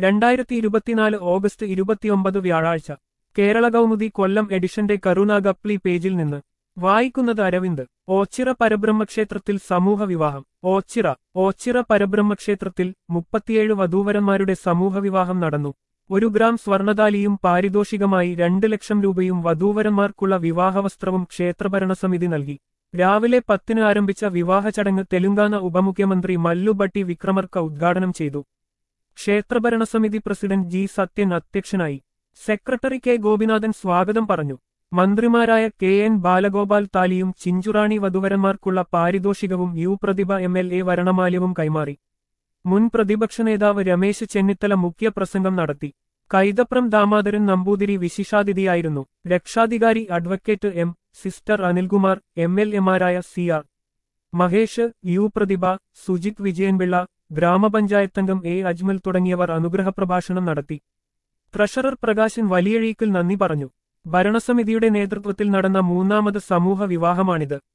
രണ്ടായിരത്തി ഇരുപത്തിനാല് ഓഗസ്റ്റ് ഇരുപത്തിയൊമ്പത് വ്യാഴാഴ്ച കേരള കൗമുദി കൊല്ലം എഡിഷന്റെ കരുണ ഗപ്ലി പേജിൽ നിന്ന് വായിക്കുന്നത് അരവിന്ദ് ഓച്ചിറ പരബ്രഹ്മക്ഷേത്രത്തിൽ സമൂഹ വിവാഹം ഓച്ചിറ ഓച്ചിറ പരബ്രഹ്മക്ഷേത്രത്തിൽ മുപ്പത്തിയേഴ് വധൂവരന്മാരുടെ സമൂഹ വിവാഹം നടന്നു ഒരു ഗ്രാം സ്വർണതാലിയും പാരിതോഷികമായി രണ്ട് ലക്ഷം രൂപയും വധൂവരന്മാർക്കുള്ള വിവാഹവസ്ത്രവും ക്ഷേത്രഭരണസമിതി നൽകി രാവിലെ പത്തിന് ആരംഭിച്ച വിവാഹ ചടങ്ങ് തെലുങ്കാന ഉപമുഖ്യമന്ത്രി മല്ലുബട്ടി വിക്രമർക്ക ഉദ്ഘാടനം ചെയ്തു ക്ഷേത്രഭരണസമിതി പ്രസിഡന്റ് ജി സത്യൻ അധ്യക്ഷനായി സെക്രട്ടറി കെ ഗോപിനാഥൻ സ്വാഗതം പറഞ്ഞു മന്ത്രിമാരായ കെ എൻ ബാലഗോപാൽ താലിയും ചിഞ്ചുറാണി വധുവരന്മാർക്കുള്ള പാരിതോഷികവും U Prathibha M L A വരണമാല്യവും കൈമാറി മുൻ പ്രതിപക്ഷ നേതാവ് രമേശ് ചെന്നിത്തല മുഖ്യപ്രസംഗം നടത്തി കൈതപ്രം ദാമോദരൻ നമ്പൂതിരി വിശിഷ്ടാതിഥിയായിരുന്നു രക്ഷാധികാരി advocate M sister Anilkumar M L എമാരായ C R Mahesh U Prathibha Sujith Vijayan Pillai ഗ്രാമപഞ്ചായത്തംഗം എ അജ്മൽ തുടങ്ങിയവർ അനുഗ്രഹ പ്രഭാഷണം നടത്തി ട്രഷറർ പ്രകാശൻ വലിയഴീക്കിൽ നന്ദി പറഞ്ഞു ഭരണസമിതിയുടെ നേതൃത്വത്തിൽ നടന്ന മൂന്നാമത് സമൂഹ വിവാഹമാണിത്